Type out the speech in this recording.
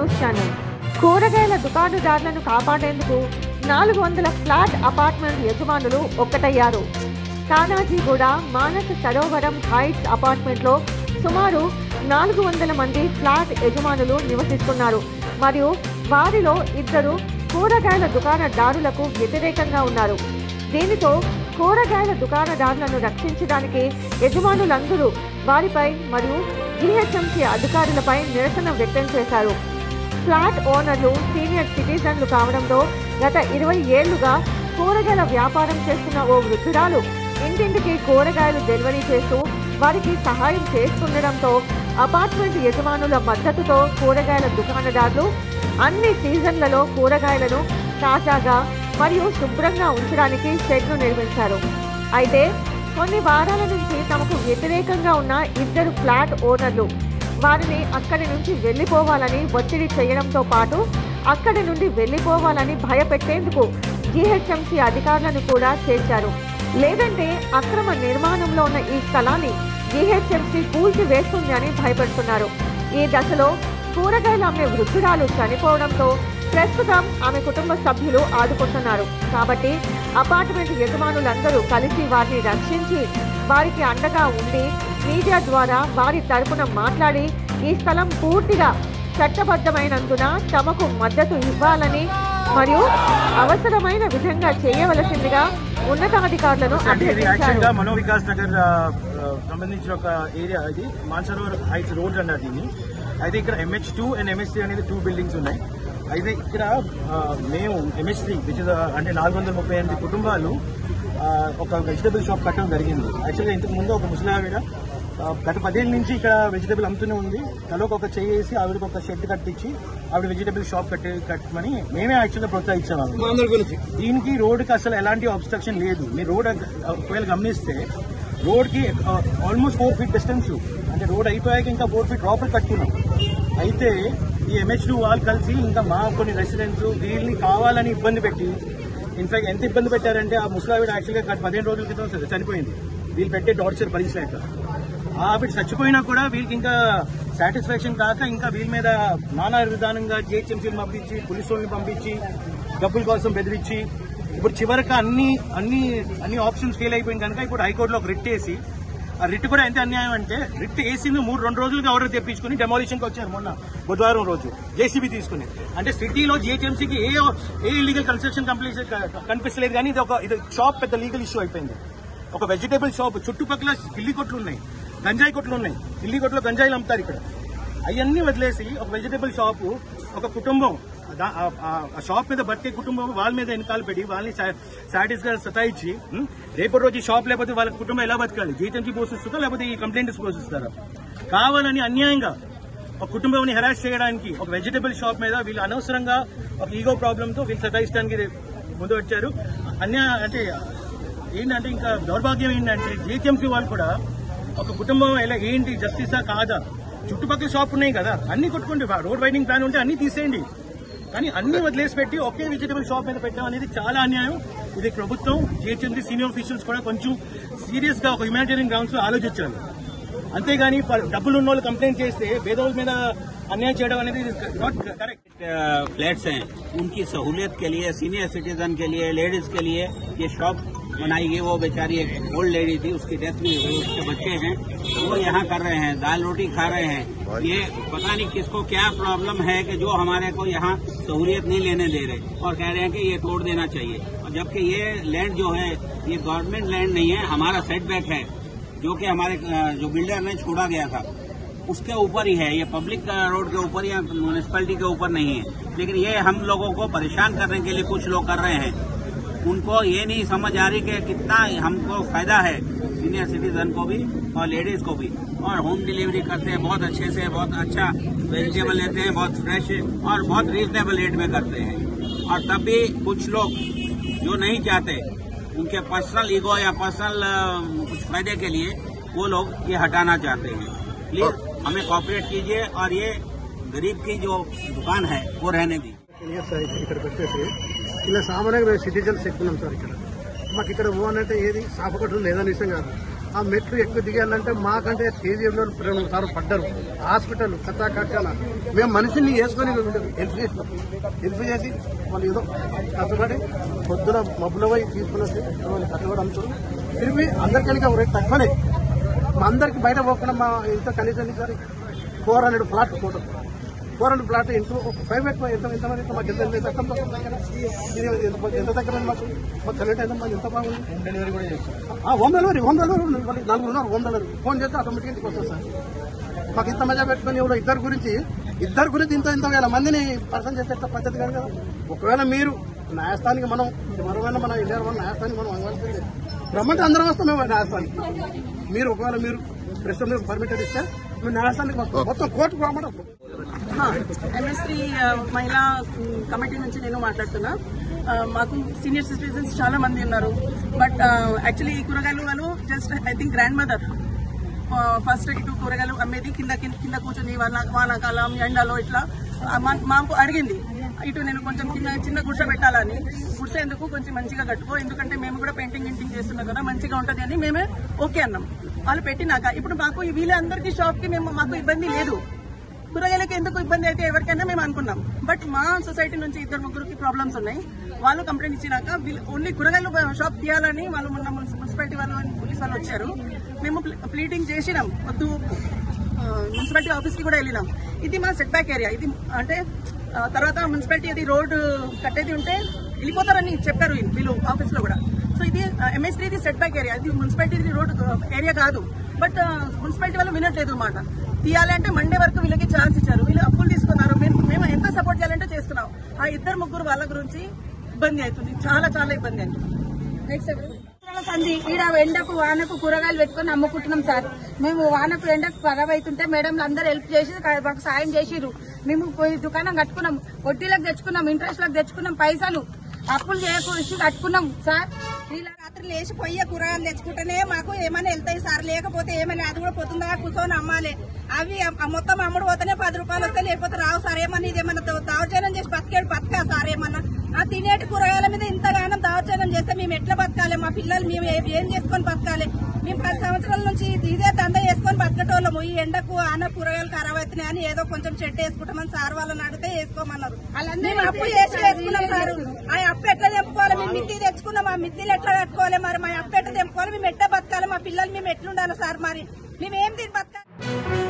News channel కూరగాయల దుకాణదారులను కాపాడేందుకు నాలుగు వందల ఫ్లాట్ అపార్ట్మెంట్ యజమానులు ఒక్కటయ్యారు కానాజీగూడ మానస సరోవరం హైట్స్ అపార్ట్మెంట్లో సుమారు నాలుగు వందల మంది ఫ్లాట్ యజమానులు నివసిస్తున్నారు మరియు వారిలో ఇద్దరు కూరగాయల దుకాణదారులకు వ్యతిరేకంగా ఉన్నారు దీనితో కూరగాయల దుకాణదారులను రక్షించడానికి యజమానులందరూ వారిపై మరియు జీహెచ్ఎంసీ అధికారులపై నిరసన వ్యక్తం చేశారు ఫ్లాట్ ఓనర్లు సీనియర్ సిటిజన్లు కావడంతో గత ఇరవై ఏళ్లుగా కూరగాయల వ్యాపారం చేస్తున్న ఓ వృద్ధురాలు ఇంటింటికి కూరగాయలు డెలివరీ చేస్తూ వారికి సహాయం చేస్తుండడంతో అపార్ట్మెంట్ యజమానుల మద్దతుతో కూరగాయల దుకాణదారులు అన్ని సీజన్లలో కూరగాయలను తాజాగా మరియు శుభ్రంగా ఉంచడానికి షెడ్ను నిర్మించారు అయితే కొన్ని వారాల నుంచి తమకు వ్యతిరేకంగా ఉన్న ఇద్దరు ఫ్లాట్ ఓనర్లు వారిని అక్కడి నుంచి వెళ్ళిపోవాలని ఒత్తిడి చేయడంతో పాటు అక్కడి నుండి వెళ్ళిపోవాలని భయపెట్టేందుకు జీహెచ్ఎంసీ అధికారులను కూడా చేర్చారు లేదంటే అక్రమ నిర్మాణంలో ఉన్న ఈ స్థలాన్ని జీహెచ్ఎంసీ కూల్చి వేస్తుంది అని భయపడుతున్నారు ఈ దశలో కూరగాయలు అమ్మే వృద్ధురాలు చనిపోవడంతో ప్రస్తుతం ఆమె కుటుంబ సభ్యులు ఆదుకుంటున్నారు కాబట్టి అపార్ట్మెంట్ యజమానులందరూ కలిసి వారిని రక్షించి వారికి అండగా ఉండి మీడియా ద్వారా వారి తరపున మాట్లాడి ఈ స్థలం పూర్తిగా చట్టబద్ధమైనందున తమకు మద్దతు ఇవ్వాలని మరియు అవసరమైన విధంగా చేయవలసిందిగా ఉన్నతాధికారులను అంటే ఇది యాక్చువల్ అభ్యర్థించారు గా మనోవికాస్ నగర్ ఆ, ఆ, సంబంధించిన ఒక ఏరియా ఇది మాన్సరోవర్ హైట్స్ రోడ్ అన్నారు దీన్ని అయితే ఇక్కడ MH two and MH three అనేది టూ బిల్డింగ్స్ ఉన్నాయి అయితే ఇక్కడ ఆ, మేము ఎంహెచ్ త్రీ విచ్ అంటే నాలుగు వందల ముప్పై ఎనిమిది కుటుంబాలు ఆ, ఒక వెజిటబుల్ షాప్ కట్టడం జరిగింది యాక్చువల్గా ఇంతకు ముందు ఒక ముసలావిడ ఆ, గత పదేళ్ళ నుంచి ఇక్కడ వెజిటబుల్ అమ్ముతూనే ఉంది తలోకి ఒక చెయ్యి వేసి ఆవిడకి ఒక షెడ్ కట్టించి ఆవిడ వెజిటబుల్ షాప్ కట్టి కట్టమని మేమే యాక్చువల్గా ప్రోత్సహించాము దీనికి రోడ్డుకి అసలు ఎలాంటి అబ్స్ట్రక్షన్ లేదు మీరు రోడ్ ఒకవేళ గమనిస్తే రోడ్ కి ఆల్మోస్ట్ ఫోర్ ఫీట్ డిస్టెన్స్ అంటే రోడ్ అయిపోయాక ఇంకా ఫోర్ ఫీట్ లోపల కట్టుకున్నాం అయితే ఈ ఎంహెచ్ టూ వాళ్ళు కలిసి ఇంకా మా కొన్ని రెసిడెంట్స్ వీళ్ళని కావాలని ఇబ్బంది పెట్టి ఇన్ఫాక్ట్ ఎంత ఇబ్బంది పెట్టారంటే ఆ ముసలావిడ యాక్చువల్గా గత పదిహేను రోజుల క్రితం చనిపోయింది వీళ్ళు పెట్టే టార్చర్ భరించలేక ఆవిడ చచ్చిపోయినా కూడా వీళ్ళకి ఇంకా సాటిస్ఫాక్షన్ కాక ఇంకా వీళ్ళ మీద నానా విధానంగా జిహెచ్ఎంసీని పంపించి పోలీసు వాళ్ళని పంపించి డబ్బుల కోసం బెదిరించి ఇప్పుడు చివరికి అన్ని అన్ని అన్ని ఆప్షన్స్ ఫెయిల్ అయిపోయింది కనుక ఇప్పుడు హైకోర్టులో ఒక రిట్ వేసి ఆ రిట్ కూడా ఎంత అన్యాయం అంటే రిట్ వేసింది మూడు రెండు రోజులుగా ఆర్డర్ తెప్పించుకుని డెమాలిషన్ కి వచ్చారు మొన్న బుధవారం రోజు జేసీబీ తీసుకుని అంటే సిటీలో జిహెచ్ఎంసీకి ఏ ఏ ఇల్లీగల్ కన్స్ట్రక్షన్ కంప్లీట్ కనిపించలేదు కానీ ఇది ఒక ఇది షాప్ పెద్ద లీగల్ ఇష్యూ అయిపోయింది ఒక వెజిటేబుల్ షాప్ చుట్టుపక్కల కిల్లి కొట్లు ఉన్నాయి గంజాయి కొట్లు ఉన్నాయి కిల్లి కొట్లో గంజాయిలు అమ్ముతారు ఇక్కడ అవన్నీ వదిలేసి ఒక వెజిటేబుల్ షాపు ఒక కుటుంబం దా- ఆ- ఆ- ఆ షాప్ మీద బతికే కుటుంబం వాళ్ళ మీద వెనకాల పెట్టి వాళ్ళని సాటిస్ గా సతాయించి ఉం, రేపటి రోజు ఈ షాప్ లేకపోతే వాళ్ళ కుటుంబం ఎలా బతకాలి జీతంజీ పోషిస్తుందా లేకపోతే ఈ కంప్లైంట్స్ పోషిస్తారా కావాలని అన్యాయంగా ఒక కుటుంబాన్ని హెరాస్ చేయడానికి ఒక వెజిటేబుల్ షాప్ మీద వీళ్ళు అనవసరంగా ఒక ఈగో ప్రాబ్లమ్ తో వీళ్ళు సతాయించడానికి ముందు వచ్చారు అన్యాయ అంటే ఏంటంటే ఇంకా దౌర్భాగ్యం ఏంటంటే జీహెచ్ఎంసీ వాళ్ళు కూడా ఒక కుటుంబం ఎలా ఏంటి జస్టిసా కాదా చుట్టుపక్కల షాప్ ఉన్నాయి కదా అన్ని కొట్టుకోండి రోడ్ వైడింగ్ ప్లాన్ ఉంటే అన్ని తీసేయండి కానీ అన్ని వదిలేసి పెట్టి ఒకే వెజిటబుల్ షాప్ మీద పెట్టడం అనేది చాలా అన్యాయం ఇది ప్రభుత్వం జిహెచ్ఎంసీ సీనియర్ ఆఫీషియల్స్ కూడా కొంచెం సీరియస్ గా ఒక హ్యుమానిటేరియన్ గ్రౌండ్స్ లో ఆలోచించాలి అంతేగాని ప- డబ్బులు ఉన్న వాళ్ళు కంప్లైంట్ చేస్తే పేదవాళ్ళ మీద అన్యాయం చేయడం అనేది నాట్ కరెక్ట్ फ्लैट्स हैं उनकी सहूलियत के लिए सीनियर सिटीजन के लिए लेडीज के लिए ये शॉप बनाई गई वो बेचारी एक ओल्ड लेडी थी उसकी डेथ भी हुई उसके बच्चे हैं वो यहाँ कर रहे हैं दाल रोटी खा रहे हैं ये पता नहीं किसको क्या प्रॉब्लम है कि जो हमारे को यहाँ सहूलियत नहीं लेने दे रहे और कह रहे हैं कि ये तोड़ देना चाहिए और जबकि ये लैंड जो है ये गवर्नमेंट लैंड नहीं है हमारा सेटबैक है जो कि हमारे अ, जो बिल्डर ने छोड़ा गया था उसके ऊपर ही है ये पब्लिक रोड के ऊपर या म्यूनिसपैलिटी के ऊपर नहीं है लेकिन ये हम लोगों को परेशान करने के लिए कुछ लोग कर रहे हैं उनको ये नहीं समझ आ रही कि कितना हमको फायदा है सीनियर सिटीजन को भी और लेडीज को भी और होम डिलीवरी करते हैं बहुत अच्छे से बहुत अच्छा वेजिटेबल लेते हैं बहुत फ्रेश और बहुत रीजनेबल रेट में करते हैं और तब भी कुछ लोग जो नहीं चाहते उनके पर्सनल ईगो या पर्सनल कुछ फायदे के लिए वो लोग ये हटाना चाहते हैं प्लीज हमें कॉपरेट कीजिए और ये गरीब की जो दुकान है वो रहने दी తెలియదు సార్ ఇక్కడికి వచ్చేసి ఇలా సామాన్యంగా మేము సిటిజన్స్ ఎక్కున్నాం సార్ ఇక్కడ మాకు ఇక్కడ ఓన్ అంటే ఏది షాప్ ఒకటి ఉంది లేదని విషయం కాదు ఆ మెట్లు ఎక్కువ దిగాలంటే మాకంటే కేజీఎంలో రెండు సార్లు పడ్డారు హాస్పిటల్ కథా కట్టాల మేము మనిషిని వేసుకొని హెల్ప్ చేసినాం హెల్ప్ చేసి వాళ్ళు ఏదో కష్టపడి పొద్దున మబ్బుల పోయి తీసుకుని వచ్చి వాళ్ళు కష్టపడి అమ్ముతారు తిరిగి అందరికీ ఒక రేట్ తక్కువనే మా అందరికి బయట పోకుండా మా ఇంత కనీసం సరే four hundred flat photo four hundred flat ఇంట్లో ఒక ఫైవ్ ఎక్కువ ఎంత ఎంత మంది మాకు ఎంత ఎంత తక్కువ ఇది ఎంత- ఎంత దగ్గర ఉంది మాకు మాకు కనెక్ట్ అయితే మాకు ఎంత బాగుంది హోమ్ డెలివరీ కూడా చేస్తాం ఆ, హోమ్ డెలివరీ హోమ్ డెలివరీ ఉంది. మళ్ళీ నలుగురు ఉన్నారు హోమ్ డెలివరీ ఫోన్ చేస్తే ఆటోమేటిక్ ఇంటికి వస్తుంది సార్ మాకు ఇంత మజా పెట్టుకుని ఎవరో ఇద్దరు గురించి ఇద్దరు గురించి ఇంత ఇంత వేల మందిని పర్సన్ చేసే పద్ధతి కాదు కదా ఒకవేళ మీరు న్యాయస్థానికి మనం మరోవేళ మన ఇండియాలో మన న్యాయస్థానికి మనం అవ్వాల్సిందే రమ్మంటే అందరం వస్తాం మేము న్యాయస్థానికి మీరు ఒకవేళ మీరు ప్రస్తుతం మీరు పర్మిటెడ్ ఇస్తే మేము న్యాయస్థానికి వస్తాం మొత్తం కోర్టుకు రమ్మంటే వస్తాం. ఎంఎస్టీ మహిళా ఉమ్, కమిటీ నుంచి నేను మాట్లాడుతున్నా ఆ, మాకు సీనియర్ సిటిజన్స్ చాలా మంది ఉన్నారు బట్ యాక్చువల్లీ ఈ కూరగాయలు వాళ్ళు just I think grandmother first ఇటు కూరగాయలు అమ్మేది కింద కింద కింద కూర్చొని వాన వానాకాలం ఎండలో ఇట్లా ఆ, మా- మాకు అడిగింది ఇటు నేను కొంచెం చిన్న చిన్న గుడిసె పెట్టాలని గుడిసె ఎందుకు కొంచెం మంచిగా కట్టుకో ఎందుకంటే మేము కూడా పెయింటింగ్ గింటింగ్ చేస్తున్నాం కదా మంచిగా ఉంటది అని మేమే ఓకే అన్నాం వాళ్ళు పెట్టినాక ఇప్పుడు మాకు ఈ వీళ్ళందరికీ షాప్ కి మేము మాకు ఇబ్బంది లేదు కూరగాయలకి ఎందుకు ఇబ్బంది అయితే ఎవరికైనా మేము అనుకున్నాం బట్ మా సొసైటీ నుంచి ఇద్దరు ముగ్గురికి ప్రాబ్లమ్స్ ఉన్నాయి వాళ్ళు కంప్లైంట్ ఇచ్చినాక వీళ్ళు ఓన్లీ కూరగాయలు షాప్ తీయాలని వాళ్ళు మొన్న మున్సి- మున్సిపాలిటీ వాళ్ళు పోలీస్ వాళ్ళు వచ్చారు మేము ప్లీటింగ్ చేసినాం వద్దు ఆ, మున్సిపాలిటీ ఆఫీస్ కి కూడా వెళ్ళినాం ఇది మా సెట్ బ్యాక్ ఏరియా ఇది అంటే ఆ, తర్వాత మున్సిపాలిటీ అది రోడ్ కట్టేది ఉంటే వెళ్ళిపోతారని చెప్పారు వీళ్ళు ఆఫీస్ లో కూడా సో ఇది MS three set back area ఇది మున్సిపాలిటీ రోడ్ ఏరియా కాదు బట్ మున్సిపాలిటీ వాళ్ళు వినట్లేదు మాట తీయాలి అంటే మండే వరకు వీళ్ళకి ఛాన్స్ ఇచ్చారు వీళ్ళు అప్పులు తీసుకున్నారు మేము మేము ఎంత సపోర్ట్ చేయాలంటే చేస్తున్నాం ఆ ఇద్దరు ముగ్గురు వాళ్ళ గురించి ఇబ్బంది అవుతుంది చాలా చాలా ఇబ్బంది అవుతుంది సంది ఈడ ఎండకు వానకు కూరగాయలు పెట్టుకుని అమ్ముకుంటున్నాం సార్ మేము వానకు ఎండకు ఖరాబ్ అవుతుంటే మేడంలు అందరూ హెల్ప్ చేసి మాకు సాయం చేసిర్రు మేము పోయి దుకాణం కట్టుకున్నాం వడ్డీలకు తెచ్చుకున్నాం ఇంట్రెస్ట్ లకు తెచ్చుకున్నాం పైసలు అప్పులు చేయకూసి కట్టుకున్నాం సార్ ఇలా రాత్రి లేచి పొయ్యి కూరగాయలు తెచ్చుకుంటేనే మాకు ఏమైనా వెళ్తాయి సార్ లేకపోతే ఏమైనా అది కూడా పోతుందా కూర్చొని అమ్మాలి అవి ఆ మొత్తం అమ్ముడు పోతేనే పది రూపాయలు వస్తాయి లేకపోతే రావు సార్ ఏమన్నా ఇదేమన్నా ద- దౌర్జన్యం చేసి బతికేడు బతకా సార్ ఏమన్నా ఆ తినేటి కూరగాయల మీద ఇంతగానం దౌర్జన్యం చేస్తే మేము ఎట్లా బతకాలి మా పిల్లలు మేము ఏ- ఏం చేసుకొని బతకాలి మేము పది సంవత్సరాల నుంచి ఇదే దంద వేసుకొని బతకటోళ్ళము ఈ ఎండకు ఆన కూరగాయలు ఖరాబ్ అవుతున్నాయి అని ఏదో కొంచెం చెట్టు వేసుకుంటామని సార్ వాళ్ళని అడిగితే వేసుకోమన్నారు మేము అప్పు చేసి వేసుకున్నాం సార్ ఆ అప్పు ఎట్లా తెంపుకోవాలి మేము మిత్తి తెచ్చుకున్నాం ఆ మిత్తిలు ఎట్లా కట్టుకోవాలి మరి మా అప్పు ఎట్లా తెంపుకోవాలి మేము ఎట్లా బతకాలి మా పిల్లలు మేము ఎట్లుండాలి సార్ మరి మేము ఏం తిని బతకాలి